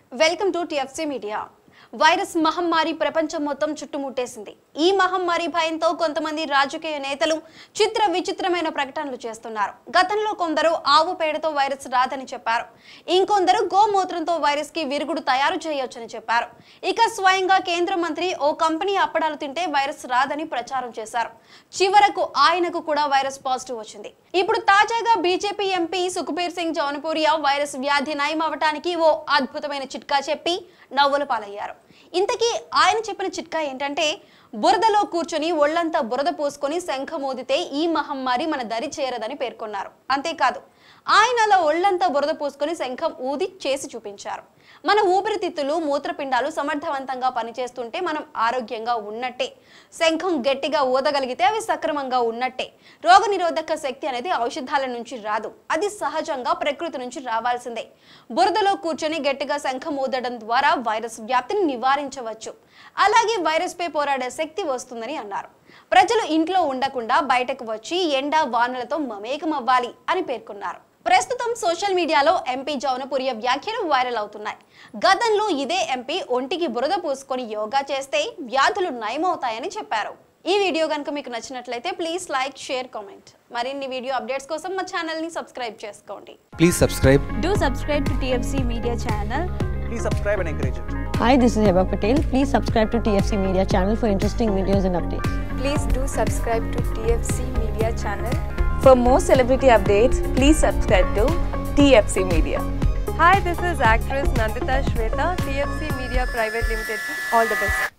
Welcome to TFC media virus మహమ్మారి ప్రపంచం మొత్తం చుట్టుముట్టేసింది ఈ మహమ్మారి భయంతో కొంతమంది రాజకీయ నేతలు చిత్ర విచిత్రమైన ప్రకటనలు చేస్తున్నారు గతంలో కొందరు ఆవు పేడతో వైరస్ రాదని చెప్పారు ఇంకొందరు గోమూత్రంతో వైరస్ కి విరుగుడు తయారు చేయొచ్చని చెప్పారు ఇక స్వయంగా కేంద్ర మంత్రి ఓ కంపెనీ అప్పడాలు తింటే వైరస్ రాదని ప్రచారం చేశారు చివరకు ఆయనకు కూడా వైరస్ పాజిటివ్ వచ్చింది ఇప్పుడు తాజాగా BJP MP Sukhbir Singh Jaunpuria virus వ్యాధి నయం అవటానికి ఓ అద్భుతమైన చిట్కా చెప్పి నవ్వుల పాలయ్యారు ఇంతకీ ఆయన చెప్పిన చిట్కా ఏంటంటే బురదలో కూర్చొని ఒళ్ళంతా బురద పోసుకొని శంఖ మోదితే ఈ మహమ్మారి మన దరి చేరదని పేర్కొన్నారు అంతేకాదు ఆయన అలా ఒళ్ళంతా బురద పోసుకొని శంఖం ఊది చేసి చూపించారు మన ఊపిరితిత్తులు మూత్రపిండాలు సమర్థవంతంగా పనిచేస్తుంటే మనం ఆరోగ్యంగా ఉన్నట్టే శంఖం గట్టిగా ఊదగలిగితే అవి సక్రమంగా ఉన్నట్టే రోగనిరోధక శక్తి అనేది ఔషధాల నుంచి రాదు అది సహజంగా ప్రకృతి నుంచి రావాల్సిందే బురదలో కూర్చొని గట్టిగా శంఖం ఊదడం ద్వారా వైరస్ వ్యాప్తిని నివారించవచ్చు అలాగే వైరస్ పై పోరాడే శక్తి వస్తుందని అన్నారు ప్రజలు ఇంట్లో ఉండకుండా బయటకు వచ్చి ఎండ వానలతో మమేకమవ్వాలి అని పేర్కొన్నారు ప్రస్తుతం సోషల్ మీడియాలో ఎంపీ జౌనపురియ వ్యాఖ్యలు వైరల్ అవుతున్నాయి గతంలో ఇదే ఎంపీ ఒంటికి బురద పూసుకొని యోగా చేస్తే వ్యాధులు నయమవుతాయని చెప్పారు ఈ వీడియో కనుక మీకు నచ్చినట్లయితే ప్లీజ్ లైక్ షేర్ కామెంట్ మరిన్ని వీడియో అప్డేట్స్ కోసం మా ఛానల్ని సబ్స్క్రైబ్ చేసుకోండి Please subscribe. Do subscribe to TFC Media channel. please subscribe and encourage it. Hi, this is Heba Patel. Please subscribe to TFC Media channel for interesting videos and updates. Please do subscribe to TFC Media channel. For more celebrity updates, please subscribe to TFC Media. Hi, this is actress Nandita Shweta, TFC Media Private Limited. All the best.